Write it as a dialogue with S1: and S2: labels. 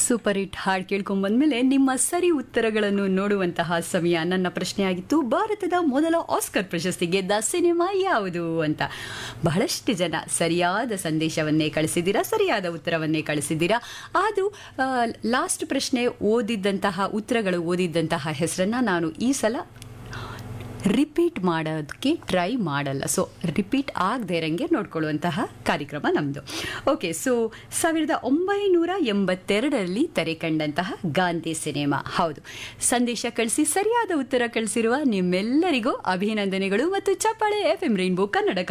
S1: super hit ಹಾಡ್ ಕೇಳ್ಕೊಂಡ್ಬಂದ್ಮೇಲೆ ನಿಮ್ಮ ಸರಿ ಉತ್ತರಗಳನ್ನು ನೋಡುವಂತಹ ಸಮಯ ನನ್ನ ಪ್ರಶ್ನೆ ಆಗಿತ್ತು ಭಾರತದ ಮೊದಲ ಆಸ್ಕರ್ ಪ್ರಶಸ್ತಿ ಗೆದ್ದ ಸಿನಿಮಾ ಯಾವುದು ಅಂತ ಬಹಳಷ್ಟು ಜನ ಸರಿಯಾದ ಸಂದೇಶವನ್ನೇ ಕಳಿಸಿದ್ದೀರಾ ಸರಿಯಾದ ಉತ್ತರವನ್ನೇ ಕಳಿಸಿದ್ದೀರಾ ಅದು ಲಾಸ್ಟ್ ಪ್ರಶ್ನೆ ಓದಿದ್ದಂತಹ ಉತ್ತರಗಳು ಓದಿದ್ದಂತಹ ಹೆಸರನ್ನ ನಾನು ಈ ಸಲ ರಿಪೀಟ್ ಮಾಡೋದಕ್ಕೆ ಟ್ರೈ ಮಾಡಲ್ಲ ಸೊ ರಿಪೀಟ್ ಆಗದೆ ಇರಂಗೆ ನೋಡ್ಕೊಳ್ಳುವಂತಹ ಕಾರ್ಯಕ್ರಮ ನಮ್ಮದು ಓಕೆ ಸೊ ಸಾವಿರದ ಒಂಬೈನೂರ ಎಂಬತ್ತೆರಡರಲ್ಲಿ ತೆರೆ ಕಂಡಂತಹ ಗಾಂಧಿ ಸಿನಿಮಾ ಹೌದು ಸಂದೇಶ ಕಳಿಸಿ ಸರಿಯಾದ ಉತ್ತರ ಕಳಿಸಿರುವ ನಿಮ್ಮೆಲ್ಲರಿಗೂ ಅಭಿನಂದನೆಗಳು ಮತ್ತು ಚಪ್ಪಾಳೆ ಎಫ್ ಎಂ ರೈನ್ಬೋ ಕನ್ನಡ